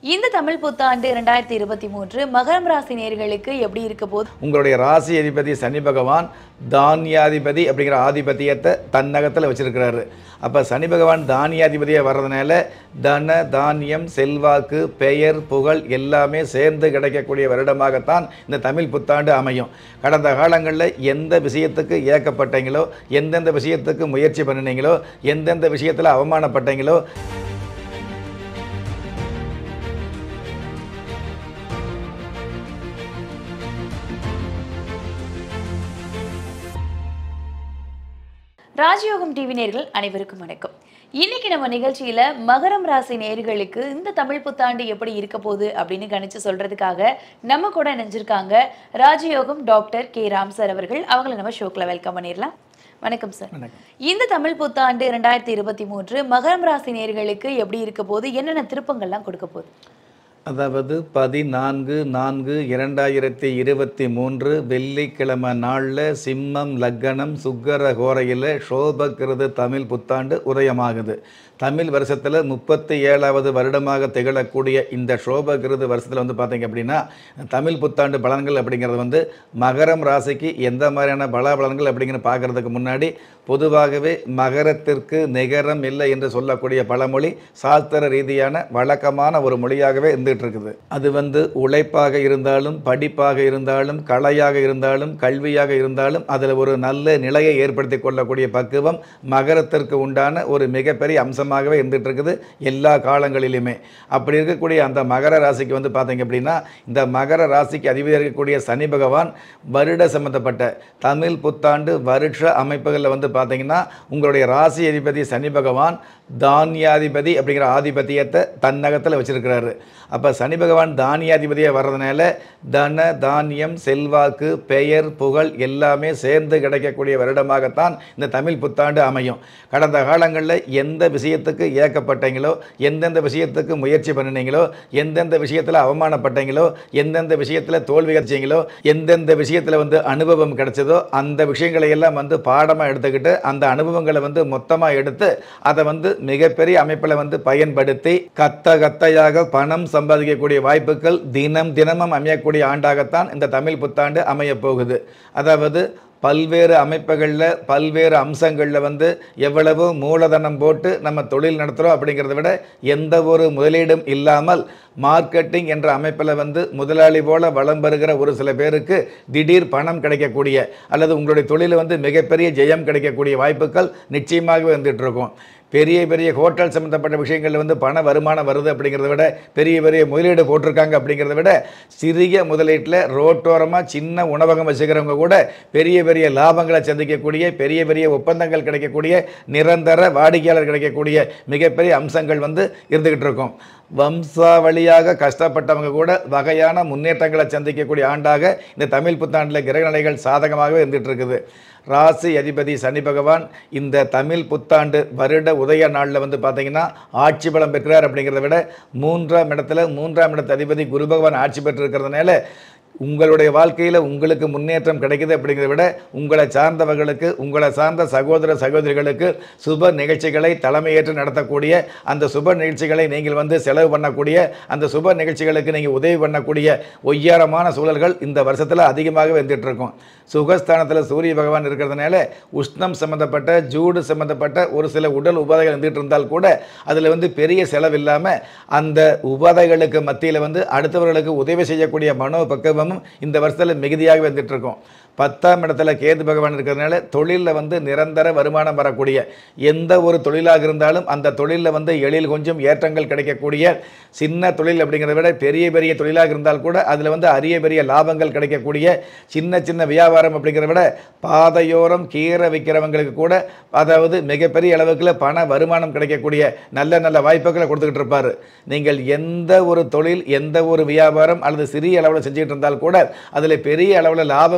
இந்த தமிழ் புத்தாண்டு இரண்டாயிரத்தி இருபத்தி மூன்று மகரம் ராசி நேர்களுக்கு எப்படி இருக்க போது உங்களுடைய ராசி அதிபதி சனி பகவான் தானியாதிபதி அப்படிங்கிற ஆதிபத்தியத்தை தன்னகத்தில் வச்சிருக்கிறாரு அப்போ சனி பகவான் தானியாதிபதியாக வர்றதுனால தன தானியம் செல்வாக்கு பெயர் புகழ் எல்லாமே சேர்ந்து கிடைக்கக்கூடிய வருடமாகத்தான் இந்த தமிழ் புத்தாண்டு அமையும் கடந்த காலங்களில் எந்த விஷயத்துக்கு ஏக்கப்பட்டீங்களோ எந்தெந்த விஷயத்துக்கு முயற்சி பண்ணினீங்களோ எந்தெந்த விஷயத்தில் அவமானப்பட்டீங்களோ ராஜயோகம் டிவி நேர்கள் அனைவருக்கும் வணக்கம் இன்னைக்கு நம்ம நிகழ்ச்சியில மகரம் ராசி நேர்களுக்கு இந்த தமிழ் புத்தாண்டு எப்படி இருக்க போகுது அப்படின்னு கணிச்சு சொல்றதுக்காக நம்ம கூட இணைஞ்சிருக்காங்க ராஜயோகம் டாக்டர் கே ராம் சார் அவர்கள் அவங்களை நம்ம ஷோக்கில் வெல்கம் பண்ணிடலாம் வணக்கம் சார் இந்த தமிழ் புத்தாண்டு இரண்டாயிரத்தி இருபத்தி மூன்று மகரம் ராசி நேர்களுக்கு எப்படி இருக்க போகுது என்னென்ன திருப்பங்கள்லாம் கொடுக்க போகுது அதாவது பதினான்கு நான்கு இரண்டாயிரத்தி இருபத்தி மூன்று வெள்ளிக்கிழமை நாளில் சிம்மம் லக்கணம் சுக்கர கோரையில் சோபக்கிருது தமிழ் புத்தாண்டு உதயமாகுது தமிழ் வருஷத்தில் முப்பத்தி ஏழாவது வருடமாக திகழக்கூடிய இந்த சோபகிருது வருஷத்தில் வந்து பார்த்தீங்க அப்படின்னா தமிழ் புத்தாண்டு பலன்கள் அப்படிங்கிறது வந்து மகரம் ராசிக்கு எந்த மாதிரியான பலாபலன்கள் அப்படிங்கிறது பார்க்கறதுக்கு முன்னாடி பொதுவாகவே மகரத்திற்கு நிகரம் இல்லை என்று சொல்லக்கூடிய பழமொழி சாஸ்திர ரீதியான வழக்கமான ஒரு மொழியாகவே இருந்துகிட்டு இருக்குது அது வந்து உழைப்பாக இருந்தாலும் படிப்பாக இருந்தாலும் கலையாக இருந்தாலும் கல்வியாக இருந்தாலும் அதில் ஒரு நல்ல நிலையை ஏற்படுத்தி கொள்ளக்கூடிய பக்குவம் மகரத்திற்கு உண்டான ஒரு மிகப்பெரிய அம்சமாகவே இருந்துகிட்டு இருக்குது எல்லா காலங்களிலுமே அப்படி இருக்கக்கூடிய அந்த மகர ராசிக்கு வந்து பார்த்தீங்க அப்படின்னா இந்த மகர ராசிக்கு அதிபதியாக இருக்கக்கூடிய சனி பகவான் வருட சம்பந்தப்பட்ட தமிழ் புத்தாண்டு வருஷ அமைப்புகளில் வந்து பார்த்தீங்கன்னா உங்களுடைய ராசி அதிபதி சனி பகவான் தானியாதிபதி அப்படிங்கிற ஆதிபத்தியத்தை தன்னகத்தில் வச்சிருக்கிறாரு அப்போ சனி பகவான் தானியாதிபதியாக வர்றதுனால தன தானியம் செல்வாக்கு பெயர் புகழ் எல்லாமே சேர்ந்து கிடைக்கக்கூடிய வருடமாகத்தான் இந்த தமிழ் புத்தாண்டு அமையும் கடந்த காலங்களில் எந்த விஷயத்துக்கு ஏக்கப்பட்டீங்களோ எந்தெந்த விஷயத்துக்கு முயற்சி பண்ணினீங்களோ எந்தெந்த விஷயத்தில் அவமானப்பட்டீங்களோ எந்தெந்த விஷயத்தில் தோல்வி அடைச்சிங்களோ எந்தெந்த விஷயத்தில் வந்து அனுபவம் கிடைச்சதோ அந்த விஷயங்களை எல்லாம் வந்து பாடமாக எடுத்துக்கிட்டு அந்த அனுபவங்களை வந்து மொத்தமாக எடுத்து அதை வந்து மிகப்பெரிய அமைப்பில் வந்து பயன்படுத்தி கத்த கத்தையாக பணம் சம்பாதிக்கக்கூடிய வாய்ப்புகள் தினம் தினமும் அமையக்கூடிய ஆண்டாகத்தான் இந்த தமிழ் புத்தாண்டு அமையப் போகுது அதாவது பல்வேறு அமைப்புகளில் பல்வேறு அம்சங்களில் வந்து எவ்வளவு மூலதனம் போட்டு நம்ம தொழில் நடத்துகிறோம் அப்படிங்கிறத விட எந்த ஒரு முதலீடும் இல்லாமல் மார்க்கெட்டிங் என்ற அமைப்பில் வந்து முதலாளி போல வளம் பெறுகிற ஒரு சில பேருக்கு திடீர் பணம் கிடைக்கக்கூடிய அல்லது உங்களுடைய தொழிலில் வந்து மிகப்பெரிய ஜெயம் கிடைக்கக்கூடிய வாய்ப்புகள் நிச்சயமாகவே வந்துட்டு இருக்கும் பெரிய பெரிய ஹோட்டல் சம்மந்தப்பட்ட விஷயங்களில் வந்து பண வருமானம் வருது அப்படிங்கிறத விட பெரிய பெரிய முதலீடு போட்டிருக்காங்க அப்படிங்கிறத விட சிறிய முதலீட்டில் ரோட்டோரமாக சின்ன உணவகம் வச்சுக்கிறவங்க கூட பெரிய பெரிய லாபங்களை சந்திக்கக்கூடிய பெரிய பெரிய ஒப்பந்தங்கள் கிடைக்கக்கூடிய நிரந்தர வாடிக்கையாளர் கிடைக்கக்கூடிய மிகப்பெரிய அம்சங்கள் வந்து இருந்துக்கிட்டு இருக்கும் வம்சாவளியாக கஷ்டப்பட்டவங்க கூட வகையான முன்னேற்றங்களை சந்திக்கக்கூடிய ஆண்டாக இந்த தமிழ் புத்தாண்டில் கிரகநிலைகள் சாதகமாகவே இருந்துகிட்டு இருக்குது ராசி அதிபதி சனி பகவான் இந்த தமிழ் புத்தாண்டு வருட உதய நாளில் வந்து பார்த்தீங்கன்னா ஆட்சி பலம் பெற்கிறார் அப்படிங்கிறத விட மூன்றாம் இடத்துல மூன்றாம் இடத்து அதிபதி குரு பகவான் ஆட்சி பெற்றிருக்கிறதுனால உங்களுடைய வாழ்க்கையில் உங்களுக்கு முன்னேற்றம் கிடைக்குது அப்படிங்கிறத விட உங்களை சார்ந்தவர்களுக்கு உங்களை சார்ந்த சகோதர சகோதரிகளுக்கு சுப நிகழ்ச்சிகளை தலைமையேற்று நடத்தக்கூடிய அந்த சுப நிகழ்ச்சிகளை நீங்கள் வந்து செலவு பண்ணக்கூடிய அந்த சுப நிகழ்ச்சிகளுக்கு நீங்கள் உதவி பண்ணக்கூடிய ஒய்யாரமான சூழல்கள் இந்த வருஷத்தில் அதிகமாக வந்துட்டு இருக்கும் சுகஸ்தானத்தில் சூரிய பகவான் இருக்கிறதுனால உஷ்ணம் சம்மந்தப்பட்ட ஜூடு சம்மந்தப்பட்ட ஒரு சில உடல் உபாதைகள் இருந்துகிட்டு இருந்தால் கூட அதில் வந்து பெரிய செலவு இல்லாமல் அந்த உபாதைகளுக்கு மத்தியில் வந்து அடுத்தவர்களுக்கு உதவி செய்யக்கூடிய மனோ பக்குவமும் இந்த வருஷத்தில் மிகுதியாக வந்துட்டு இருக்கும் பத்தாம் இடத்துல கேது பகவான் இருக்கிறதுனால தொழிலில் வந்து நிரந்தர வருமானம் வரக்கூடிய எந்த ஒரு தொழிலாக இருந்தாலும் அந்த தொழிலில் வந்து எழில் கொஞ்சம் ஏற்றங்கள் கிடைக்கக்கூடிய சின்ன தொழில் அப்படிங்கிறத விட பெரிய பெரிய தொழிலாக இருந்தால் கூட அதில் வந்து அரிய பெரிய லாபங்கள் கிடைக்கக்கூடிய சின்ன சின்ன வியாபாரம் அப்படிங்கிறத விட பாதையோரம் கீரை விற்கிறவங்களுக்கு கூட அதாவது மிகப்பெரிய அளவுக்குள்ள பண வருமானம் கிடைக்கக்கூடிய நல்ல நல்ல வாய்ப்புகளை கொடுத்துக்கிட்டு இருப்பார் நீங்கள் எந்த ஒரு தொழில் எந்த ஒரு வியாபாரம் அல்லது சிறிய அளவில் செஞ்சுக்கிட்டு இருந்தால் கூட அதில் பெரிய அளவில் லாபம் கிடைக்கக்கூடிய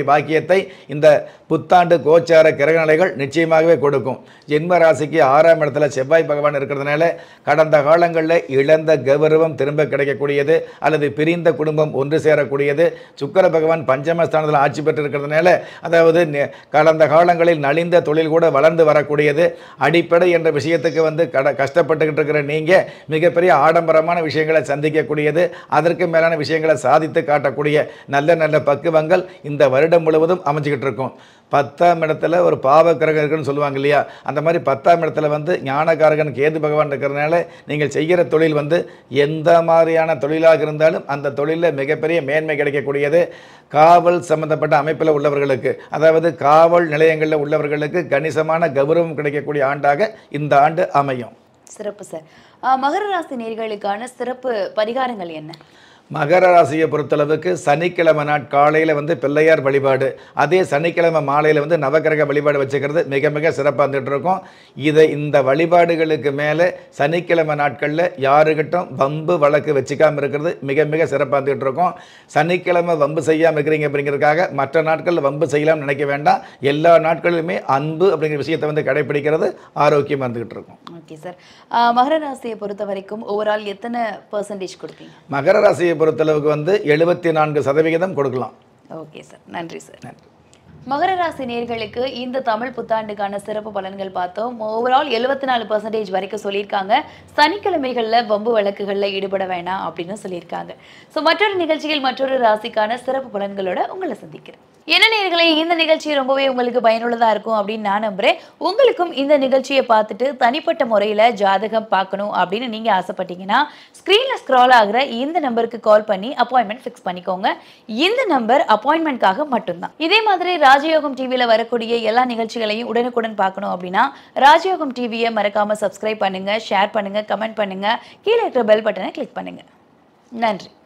பெறக்கூடிய பாக்கியத்தை இந்த புத்தாண்டு கோச்சார கிரகநிலைகள் நிச்சயமாகவே கொடுக்கும் ஜென்ம ராசிக்கு ஆறாம் இடத்துல செவ்வாய் பகவான் இருக்கிறதுனால கடந்த காலங்களில் இழந்த கௌரவம் திரும்ப கிடைக்கக்கூடியது அல்லது பிரிந்த குடும்பம் ஒன்று சேரக்கூடியது சுக்கிர பகவான் பஞ்சமஸ்தானத்தில் ஆட்சி பெற்று இருக்கிறதுனால அதாவது நெ- கடந்த காலங்களில் நலிந்த தொழில் கூட வளர்ந்து வரக்கூடியது அடிப்படை என்ற விஷயத்துக்கு வந்து கட கஷ்டப்பட்டுக்கிட்டு இருக்கிற நீங்கள் மிகப்பெரிய ஆடம்பரமான விஷயங்களை சந்திக்கக்கூடியது அதற்கு மேலான விஷயங்களை சாதித்து காட்டக்கூடிய நல்ல நல்ல பக்குவங்கள் இந்த வருடம் முழுவதும் அமைஞ்சுக்கிட்டு இருக்கும் பத்தாம் இடத்துல ஒரு பாவ கிரகம் இருக்குன்னு சொல்லுவாங்க இல்லையா அந்த மாதிரி பத்தாம் இடத்துல வந்து ஞானகாரகன் கேது பகவான் இருக்கிறதுனால நீங்கள் செய்கிற தொழில் வந்து எந்த மாதிரியான தொழிலாக இருந்தாலும் அந்த தொழிலில் மிகப்பெரிய மேன்மை கிடைக்கக்கூடியது காவல் சம்பந்தப்பட்ட அமைப்பில் உள்ளவர்களுக்கு அதாவது காவல் நிலையங்களில் உள்ளவர்களுக்கு கணிசமான கௌரவம் கிடைக்கக்கூடிய ஆண்டாக இந்த ஆண்டு அமையும் சிறப்பு சார் ஆஹ் மகர ராசி நேர்களுக்கான சிறப்பு பரிகாரங்கள் என்ன மகர ராசியை பொறுத்தளவுக்கு சனிக்கிழமை நாட் காலையில் வந்து பிள்ளையார் வழிபாடு அதே சனிக்கிழமை மாலையில் வந்து நவக்கிரக வழிபாடு வச்சுக்கிறது மிக மிக சிறப்பாக இருந்துகிட்டு இருக்கும் இதை இந்த வழிபாடுகளுக்கு மேலே சனிக்கிழமை நாட்களில் யாருக்கிட்டும் வம்பு வழக்கு வச்சுக்காமல் இருக்கிறது மிக மிக சிறப்பாக இருந்துகிட்டு இருக்கும் சனிக்கிழமை வம்பு செய்யாமல் இருக்கிறீங்க அப்படிங்கிறதுக்காக மற்ற நாட்களில் வம்பு செய்யலாம்னு நினைக்க வேண்டாம் எல்லா நாட்களிலுமே அன்பு அப்படிங்கிற விஷயத்தை வந்து கடைபிடிக்கிறது ஆரோக்கியமாக இருந்துகிட்டு இருக்கும் ஓகே சார் ஆஹ் மகர ராசியை பொறுத்த வரைக்கும் ஓவரால் எத்தனை பர்சன்டேஜ் கொடுப்பீங்க மகர ராசியை பொறுத்தளவுக்கு வந்து எழுபத்தி நான்கு சதவிகிதம் கொடுக்கலாம் ஓகே சார் நன்றி சார் நன்றி மகர ராசி நேர்களுக்கு இந்த தமிழ் புத்தாண்டுக்கான சிறப்பு பலன்கள் பார்த்தோம் ஓவரால் எழுபத்தி நாலு பர்சன்டேஜ் வரைக்கும் சொல்லியிருக்காங்க சனிக்கிழமைகளில் வம்பு வழக்குகளில் ஈடுபட வேணாம் அப்படின்னு சொல்லியிருக்காங்க ஸோ மற்றொரு நிகழ்ச்சியில் மற்றொரு ராசிக்கான சிறப்பு பலன்களோட உங்களை சந்திக்கிறேன் என்ன நேர்களே இந்த நிகழ்ச்சி ரொம்பவே உங்களுக்கு பயனுள்ளதாக இருக்கும் அப்படின்னு நான் நம்புறேன் உங்களுக்கும் இந்த நிகழ்ச்சியை பார்த்துட்டு தனிப்பட்ட முறையில் ஜாதகம் பார்க்கணும் அப்படின்னு நீங்கள் ஆசைப்பட்டீங்கன்னா ஸ்க்ரீனில் ஸ்க்ரால் ஆகிற இந்த நம்பருக்கு கால் பண்ணி அப்பாயின்மெண்ட் ஃபிக்ஸ் பண்ணிக்கோங்க இந்த நம்பர் அப்பாயின்மெண்ட்காக மட்டும்தான் இதே மாதிரி ராஜயோகம் டிவியில் வரக்கூடிய எல்லா நிகழ்ச்சிகளையும் உடனுக்குடன் பார்க்கணும் அப்படின்னா ராஜயோகம் டிவியை மறக்காமல் சப்ஸ்கிரைப் பண்ணுங்கள் ஷேர் பண்ணுங்கள் கமெண்ட் பண்ணுங்கள் கீழே இருக்கிற பெல் பட்டனை கிளிக் பண்ணுங்கள் நன்றி